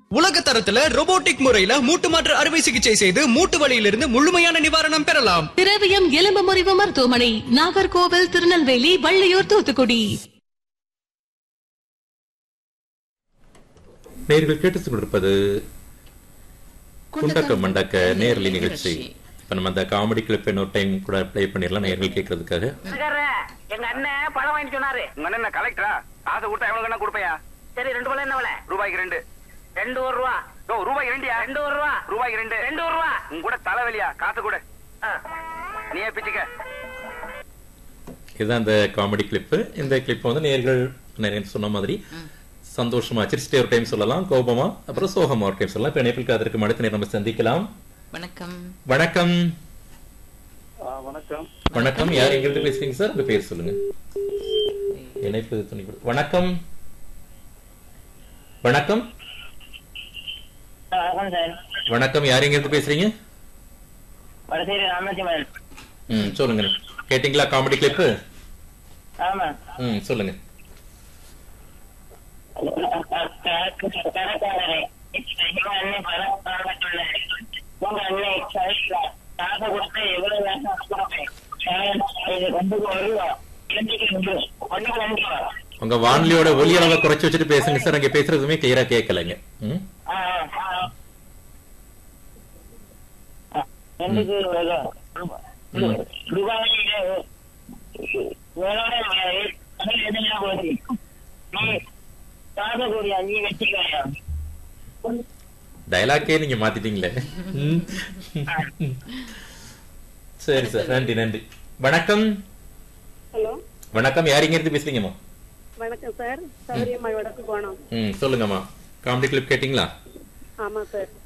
உலக தரத்துல robotic முறையில மூட்டு மாற்று அறுவை சிகிச்சை செய்து மூட்டு வலியிலிருந்து முழுமையான நிவாரணம் பெறலாம் திரவியம் எலும்பு முறிவு மருத்துவமனை நாகர்கோவில் திருநெல்வேலி வள்ளியூர் தூத்துக்குடி நேர்கள் கேட்டுக் கொண்டிருப்பது குண்டக்க மண்டக்க நேரலி நிகழ்ச்சி இப்ப நம்ம அந்த காமெடி கிளிப் இன்னொரு டைம் கூட ப்ளே பண்ணிடலாம் நேர்கள் கேட்கறதுக்காக சுகர் எங்க அண்ணன் பழம் வாங்கிட்டு சொன்னாரு உங்க அண்ணன் கலெக்டரா காசை கொடுத்தா எவ்வளவு கண்ணா கொடுப்பையா சரி ரெண்டு பழம் என்ன விலை ரூபாய்க்கு ரெண்டு ரெண்டு ஒரு ரூபா ஓ ரூபாய்க்கு ரெண்டியா ரெண்டு ஒரு ரூபா ரூபாய்க்கு ரெண்டு ரெண்டு ஒரு ரூபா உங்க கூட தலைவலியா காசு கூட ஆ. நீயே பிச்சுக்க இதுதான் அந்த காமெடி கிளிப்பு இந்த கிளிப் வந்து நேர்கள் நிறைய சொன்ன மாதிரி சந்தோஷமா சிரிச்சிட்டே ஒரு டைம் சொல்லலாம் கோபமா அப்புறம் சோகமா ஒரு டைம் சொல்லலாம் இப்ப இணைப்பில் அதற்கு அடுத்த நேரம் நம்ம சந்திக்கலாம் வணக்கம் வணக்கம் வணக்கம் வணக்கம் யார் எங்கிருந்து பேசுறீங்க சார் உங்க பேர் சொல்லுங்க இணைப்பு துணி கொடு- வணக்கம் வணக்கம் வணக்கம் சார் வணக்கம் யார் எங்கிருந்து பேசுறீங்க வடசேரி ராமலட்சுமணன் ம் சொல்லுங்க கேட்டிங்களா காமெடி கிளிப்பு ஆமா ம் சொல்லுங்க கடைக்காரரே எங்க அண்ணன் பழம் வாங்க சொன்னாரு உங்க அண்ணன் சைட்ல காசை கொடுத்து எவ்வளவு வேஷம் கொடுப்பேன் இது கொண்டுக்கு ஒரு ரூபா இரண்டுக்கு ரெண்டு ஒண்ணுக்கு ரெண்டு ரூபா உங்க வானொலியோட ஒலி அளவை குறைச்சு வச்சுட்டு பேசுங்க சார் அங்க பேசுறதுமே கிளியரா கேட்கலைங்க ம் ஆ, ஆ. ஆ, ரெண்டுக்கு ஒரு ரூபா. ம். ரூபாய் வேணோட எதுனா போகுது நீ சாதக்கூடியா நீ வச்சுக்கோயா டயலாக்கே நீங்க மாத்திட்டீங்களே ம். சரி சார் நன்றி நன்றி வணக்கம் ஹலோ வணக்கம் யார் இங்க இருந்து பேசுறீங்கம்மா வணக்கம் சார் சௌரியம்மாள் வடக்கு போனோம் ம் சொல்லுங்கம்மா காமெடி கிளிப் கேட்டிங்களா ஆமா சார்